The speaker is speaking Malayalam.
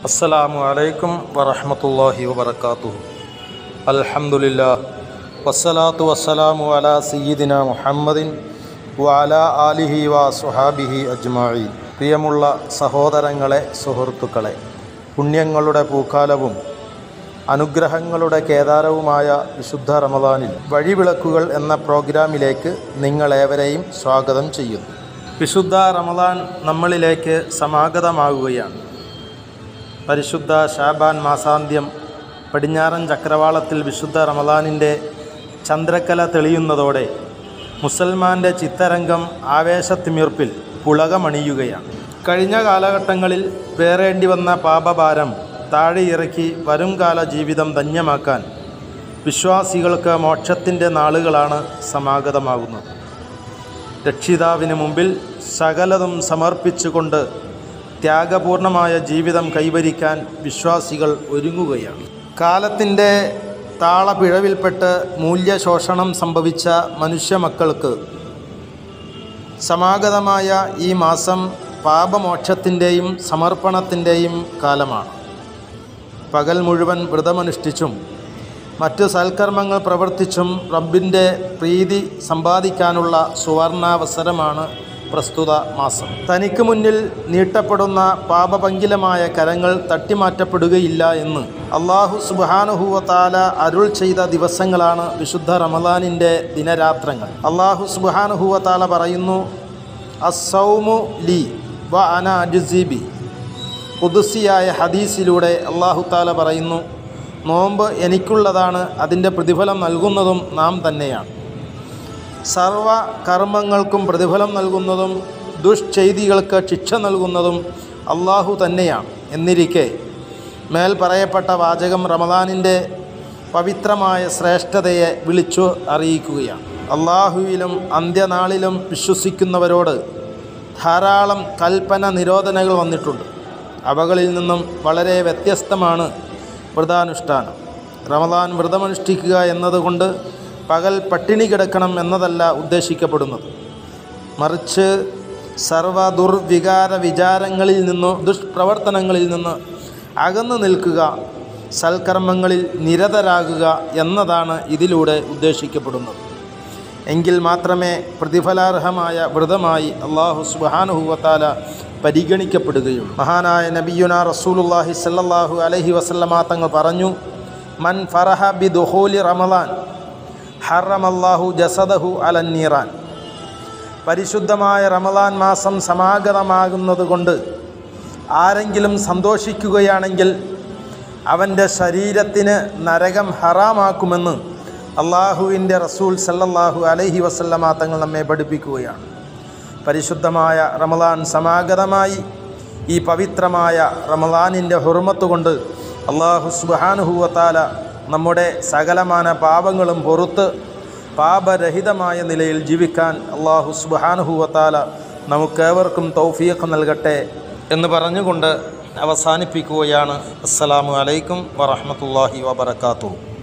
അസ്സലാമു അലൈക്കും വറഹ്മത്തുള്ളാഹി വബറകാതുഹു അൽഹംദുലില്ലാ വസ്സലാത്തു വസ്സലാമു അലാ സയ്യിദിന മുഹമ്മദിൻ വഅലാ ആലിഹി വ സുഹാബിഹി അജ്മഈൻ പ്രിയമുള്ള സഹോദരങ്ങളെ സുഹൃത്തുക്കളെ പുണ്യങ്ങളുടെ പൂക്കാലവും അനുഗ്രഹങ്ങളുടെ കേദാരവുമായ വിശുദ്ധ റമദാനിൽ വഴിവിളക്കുകൾ എന്ന പ്രോഗ്രാമിലേക്ക് നിങ്ങളേവരെയും സ്വാഗതം ചെയ്യുന്നു വിശുദ്ധ റമദാൻ നമ്മളിലേക്ക് സമാഗതമാകുകയാണ് പരിശുദ്ധ ഷാബാൻ മാസാന്ത്യം പടിഞ്ഞാറൻ ചക്രവാളത്തിൽ വിശുദ്ധ റമദാനിൻ്റെ ചന്ദ്രക്കല തെളിയുന്നതോടെ മുസൽമാൻ്റെ ചിത്തരംഗം ആവേശത്തിമിർപ്പിൽ പുളകമണിയുകയാണ് കഴിഞ്ഞ കാലഘട്ടങ്ങളിൽ പേറേണ്ടി വന്ന പാപഭാരം താഴെയിറക്കി വരുംകാല ജീവിതം ധന്യമാക്കാൻ വിശ്വാസികൾക്ക് മോക്ഷത്തിൻ്റെ നാളുകളാണ് സമാഗതമാകുന്നത് രക്ഷിതാവിന് മുമ്പിൽ സകലതും സമർപ്പിച്ചുകൊണ്ട് ത്യാഗപൂർണമായ ജീവിതം കൈവരിക്കാൻ വിശ്വാസികൾ ഒരുങ്ങുകയാണ് കാലത്തിൻ്റെ താളപിഴവിൽപ്പെട്ട് മൂല്യശോഷണം സംഭവിച്ച മനുഷ്യമക്കൾക്ക് സമാഗതമായ ഈ മാസം പാപമോക്ഷത്തിൻ്റെയും സമർപ്പണത്തിൻ്റെയും കാലമാണ് പകൽ മുഴുവൻ വ്രതമനുഷ്ഠിച്ചും മറ്റ് സൽക്കർമ്മങ്ങൾ പ്രവർത്തിച്ചും റബ്ബിൻ്റെ പ്രീതി സമ്പാദിക്കാനുള്ള സുവർണാവസരമാണ് പ്രസ്തുത മാസം തനിക്ക് മുന്നിൽ നീട്ടപ്പെടുന്ന പാപപങ്കിലമായ കരങ്ങൾ തട്ടിമാറ്റപ്പെടുകയില്ല എന്ന് അള്ളാഹു സുബാനുഹുവത്താല അരുൾ ചെയ്ത ദിവസങ്ങളാണ് വിശുദ്ധ റമദാനിൻ്റെ ദിനരാത്രങ്ങൾ അള്ളാഹു സുബാനുഹുവത്താല പറയുന്നു അസൗമു ലി വ അന അജുസീബി കുതുസിയായ ഹദീസിലൂടെ അള്ളാഹു താല പറയുന്നു നോമ്പ് എനിക്കുള്ളതാണ് അതിൻ്റെ പ്രതിഫലം നൽകുന്നതും നാം തന്നെയാണ് സർവ കർമ്മങ്ങൾക്കും പ്രതിഫലം നൽകുന്നതും ദുഷ്ചെയ്തികൾക്ക് ശിക്ഷ നൽകുന്നതും അള്ളാഹു തന്നെയാണ് എന്നിരിക്കെ മേൽ പറയപ്പെട്ട വാചകം റമദാനിൻ്റെ പവിത്രമായ ശ്രേഷ്ഠതയെ വിളിച്ചു അറിയിക്കുകയാണ് അള്ളാഹുവിലും അന്ത്യനാളിലും വിശ്വസിക്കുന്നവരോട് ധാരാളം കൽപ്പന നിരോധനകൾ വന്നിട്ടുണ്ട് അവകളിൽ നിന്നും വളരെ വ്യത്യസ്തമാണ് വ്രതാനുഷ്ഠാനം റമദാൻ വ്രതമനുഷ്ഠിക്കുക എന്നതുകൊണ്ട് പകൽ പട്ടിണി കിടക്കണം എന്നതല്ല ഉദ്ദേശിക്കപ്പെടുന്നത് മറിച്ച് സർവ ദുർവികാര വിചാരങ്ങളിൽ നിന്നോ ദുഷ്പ്രവർത്തനങ്ങളിൽ നിന്ന് അകന്നു നിൽക്കുക സൽക്കർമ്മങ്ങളിൽ നിരതരാകുക എന്നതാണ് ഇതിലൂടെ ഉദ്ദേശിക്കപ്പെടുന്നത് എങ്കിൽ മാത്രമേ പ്രതിഫലാർഹമായ വ്രതമായി അള്ളാഹു സുബാനുഹുവത്താല പരിഗണിക്കപ്പെടുകയുള്ളൂ മഹാനായ നബിയുന റസൂലുല്ലാഹി സല്ലല്ലാഹു അലൈഹി വസല്ലമ തങ്ങൾ പറഞ്ഞു മൻ ഫറഹ ബി ദുഹൂലി റമദാൻ ഹറമല്ലാഹു ജസദഹു അലന്നീറാൻ പരിശുദ്ധമായ റമദാൻ മാസം സമാഗതമാകുന്നത് കൊണ്ട് ആരെങ്കിലും സന്തോഷിക്കുകയാണെങ്കിൽ അവൻ്റെ ശരീരത്തിന് നരകം ഹറാമാക്കുമെന്ന് അള്ളാഹുവിൻ്റെ റസൂൽ സല്ലല്ലാഹു അലൈഹി വസല്ലമ തങ്ങൾ നമ്മെ പഠിപ്പിക്കുകയാണ് പരിശുദ്ധമായ റമദാൻ സമാഗതമായി ഈ പവിത്രമായ റമദാനിൻ്റെ ഹുർമത്ത് കൊണ്ട് അള്ളാഹു സുബാനുഹുവത്താല നമ്മുടെ സകലമാന പാപങ്ങളും പൊറുത്ത് പാപരഹിതമായ നിലയിൽ ജീവിക്കാൻ അള്ളാഹു സുബാനുഹുവത്താല നമുക്കേവർക്കും തൗഫീഖ് നൽകട്ടെ എന്ന് പറഞ്ഞുകൊണ്ട് അവസാനിപ്പിക്കുകയാണ് അസ്സലാമു അലൈക്കും വറഹമത്തല്ലാഹി വബർക്കാത്തു